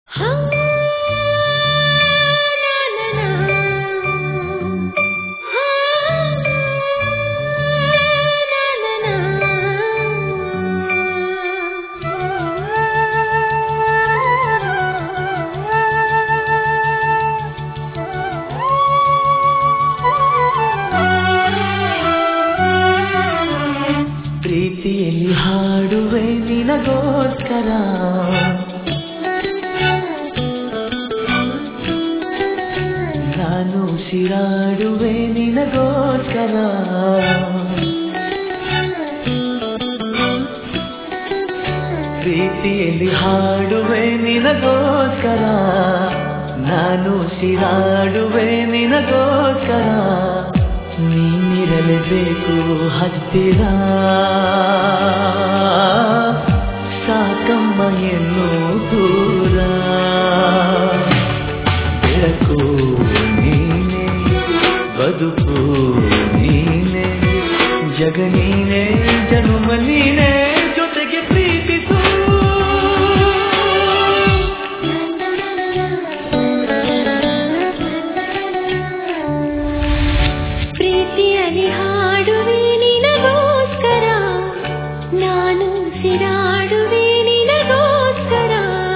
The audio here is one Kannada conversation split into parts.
ಪ್ರೀತಿಯಲ್ಲಿ ಹಾಡುವೆ ನಿನಗೋಸ್ಕರ ನಾನು ಸಿರಾಡುವೆ ನಿನಗೋಸ್ಕರ ಪ್ರೀತಿಯಲ್ಲಿ ಹಾಡುವೆ ನಿನಗೋಸ್ಕರ ನಾನು ಸಿರಾಡುವೆ ನಿನಗೋಸ್ಕರ ನೀನಿರಲೇಬೇಕು ಹತ್ತಿರ ಸಾಕಮ್ಮ ಎನ್ನು ದೂರ ಬೆಳಕು ನೀನೆ ಬದುಕು ನೀನೆ ಜಗ ನೀನೆ ಜನುಮ ನೀನೆ ಜೊತೆಗೆ ಪ್ರೀತಿಸು ಪ್ರೀತಿಯಲ್ಲಿ ಹಾಡುವೆ ನಿನಗೋಸ್ಕರ ನಾನು ಸಿರಾಡುವೆ ನಿನಗೋಸ್ಕರ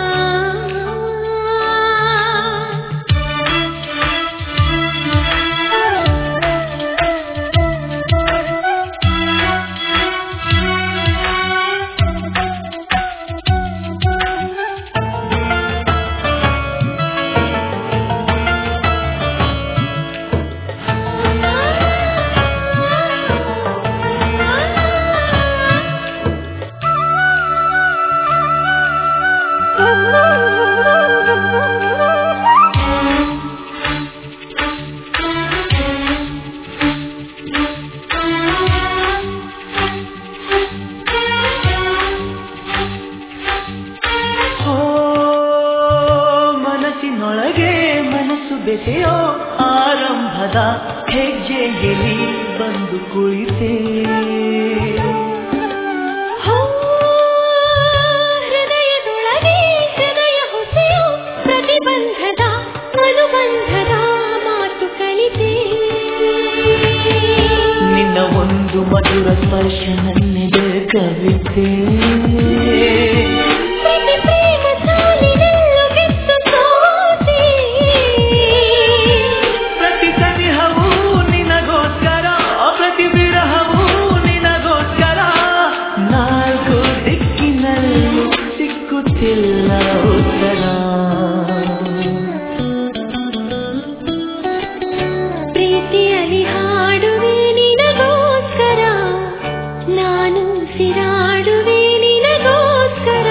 ಓ ಮನಸ್ಸಿನೊಳಗೆ ಮನಸ್ಸು ಬೆಸೆಯೋ ಆರಂಭದ ಹೆಜ್ಜೆಯಲ್ಲಿ ಬಂದು ಕುಳಿತೆ ಹೋ, ಹೃದಯದೊಳಗೆ ಹೃದಯ ಹೊಸೆಯೋ ಪ್ರತಿಬಂಧದ ಅನುಬಂಧದ ಮಾತು ಕಲಿತೆ ನಿನ್ನ ಒಂದು ಮಧುರ ಸ್ಪರ್ಶ ನನ್ನೆದೆ ಕವಿತೆ ಪ್ರತಿ ಪ್ರೇಮ ಸಾಲಿನಲ್ಲೂ ಬಿತ್ತು ಸೋತೆ. ಪ್ರತಿ ಸನಿಹವೂ ನಿನಗೋಸ್ಕರ ಪ್ರತಿ ವಿರಹವೂ ನಿನಗೋಸ್ಕರ ನಾಲ್ಕು ದಿಕ್ಕಿನಲ್ಲೂ ಸಿಕ್ಕುತ್ತಿಲ್ಲ ಉತ್ತರ ಪ್ರೀತಿಯಲ್ಲಿ ಹಾಡುವೆ ನಿನಗೋಸ್ಕರ ನಾನು ಸಿರಾಡುವೆ ನಿನಗೋಸ್ಕರ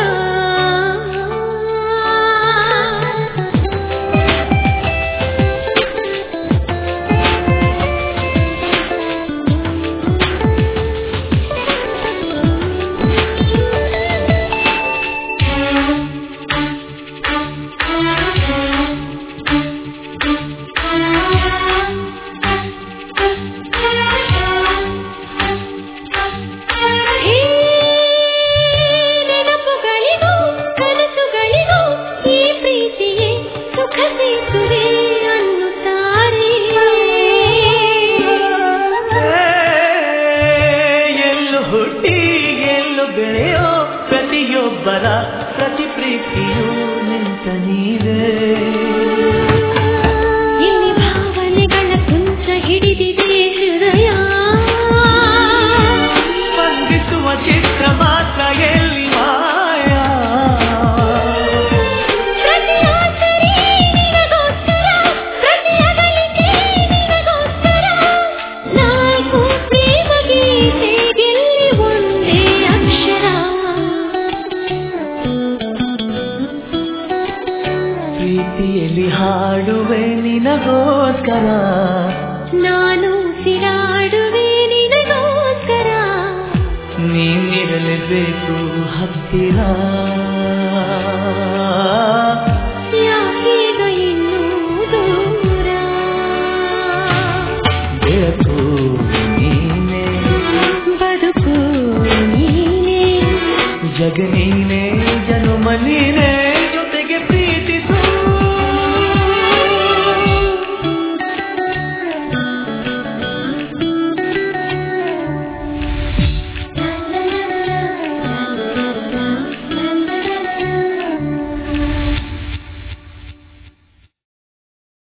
ಹೇ, ನೆನಪುಗಳಿಗೂ ಕನಸುಗಳಿಗೂ ಈ ಪ್ರೀತಿಯೇ ಸುಖ ಸೇತುವೆ ಅನ್ನುತ್ತಾರೆ ಎಲ್ಲು ಹುಟ್ಟಿ ಎಲ್ಲು ಬೆಳೆಯೋ ಪ್ರತಿಯೊಬ್ಬರ ಪ್ರತಿ ಪ್ರೀತಿಯೂ ನಿಂತ ನೀವೇ ಇಲ್ಲಿ ಭಾವನೆಗಳ ಕುಂಚ ಹಿಡಿದಿದೆ ಹೃದಯ ಸ್ಪಂದಿಸುವ ಚಿತ್ರ ಮಾತ್ರ ಎಲ್ಲಿ ಮಾಯಾ ಪ್ರತಿ ಆಸರೆ ನಿನಗೋಸ್ಕರ ಪ್ರತಿ ಅಗಲಿಕೆ ನಿನಗೋಸ್ಕರ ನಾಲ್ಕು ಪ್ರೇಮ ಗೀತೆಗೆಲ್ಲಿ ಒಂದೇ ಅಕ್ಷರ ಪ್ರೀತಿಯಲ್ಲಿ ಹಾಡುವೆ ನಿನಗೋಸ್ಕರ ನಾನು ಸಿರಾಡುವೆ ನಿನಗೋಸ್ಕರ ನೀನಿರಲೇಬೇಕು ಹತ್ತಿರ